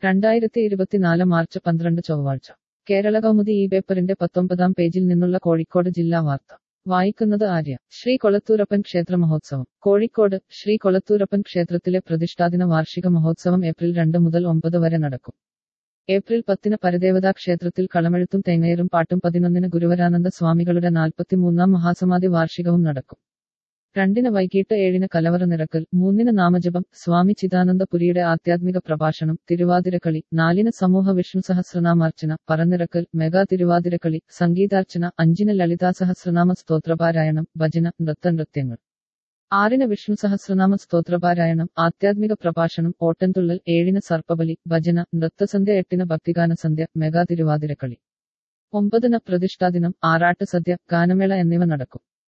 രണ്ടായിരത്തി ഇരുപത്തിനാല് മാർച്ച് പന്ത്രണ്ട് ചൊവ്വാഴ്ച കേരള കൗമുദി ഈ പേപ്പറിന്റെ പത്തൊമ്പതാം പേജിൽ നിന്നുള്ള കോഴിക്കോട് ജില്ലാ വാർത്ത വായിക്കുന്നത് ആര്യ ശ്രീ കൊളത്തൂരപ്പൻ ക്ഷേത്ര മഹോത്സവം കോഴിക്കോട് ശ്രീ കൊളത്തൂരപ്പൻ ക്ഷേത്രത്തിലെ പ്രതിഷ്ഠാദിന വാർഷിക മഹോത്സവം ഏപ്രിൽ രണ്ട് മുതൽ ഒമ്പത് വരെ നടക്കും ഏപ്രിൽ പത്തിന് പരദേവതാ ക്ഷേത്രത്തിൽ കളമെഴുത്തും തേങ്ങയറും പാട്ടും പതിനൊന്നിന് ഗുരുവരാനന്ദ സ്വാമികളുടെ നാൽപ്പത്തിമൂന്നാം മഹാസമാധി വാർഷികവും നടക്കും രണ്ടിന് വൈകിട്ട് ഏഴിന് കലവറ നിറക്കൽ മൂന്നിന് നാമജപം സ്വാമി ചിദാനന്ദപുരിയുടെ ആധ്യാത്മിക പ്രഭാഷണം തിരുവാതിരക്കളി നാലിന് സമൂഹ വിഷ്ണു സഹസ്രനാമാർച്ചന പറന്നിറക്കൽ മെഗാ തിരുവാതിരക്കളി സംഗീതാർച്ചന അഞ്ചിന് ലളിതാ സഹസ്രനാമ സ്തോത്രപാരായണം ഭജന നൃത്തനൃത്യങ്ങൾ ആറിന് വിഷ്ണു സഹസ്രനാമ സ്തോത്രപാരായണം ആധ്യാത്മിക പ്രഭാഷണം ഓട്ടൻതുള്ളൽ ഏഴിന് സർപ്പബലി ഭജന നൃത്തസന്ധ്യ എട്ടിന് ഭക്തിഗാന സന്ധ്യ മെഗാ തിരുവാതിരക്കളി ഒമ്പതിന് പ്രതിഷ്ഠാദിനം ആറാട്ട് സദ്യ ഗാനമേള എന്നിവ നടക്കും